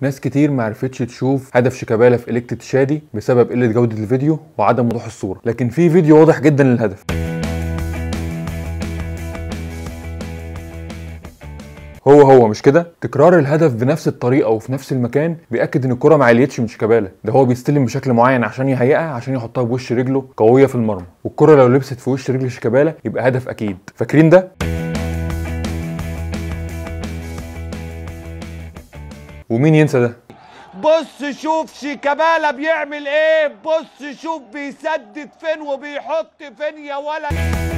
ناس كتير ما عرفتش تشوف هدف شيكابالا في إليكت تشادي بسبب قله جوده الفيديو وعدم وضوح الصوره لكن في فيديو واضح جدا للهدف هو هو مش كده تكرار الهدف بنفس الطريقه وفي نفس المكان بياكد ان الكره ما عليتش من شيكابالا ده هو بيستلم بشكل معين عشان يهيئها عشان يحطها بوش رجله قويه في المرمى والكره لو لبست في وش رجل شيكابالا يبقى هدف اكيد فاكرين ده ومين ينسى ده بص شوف شيكابالا بيعمل ايه بص شوف بيسدد فين وبيحط فين يا ولد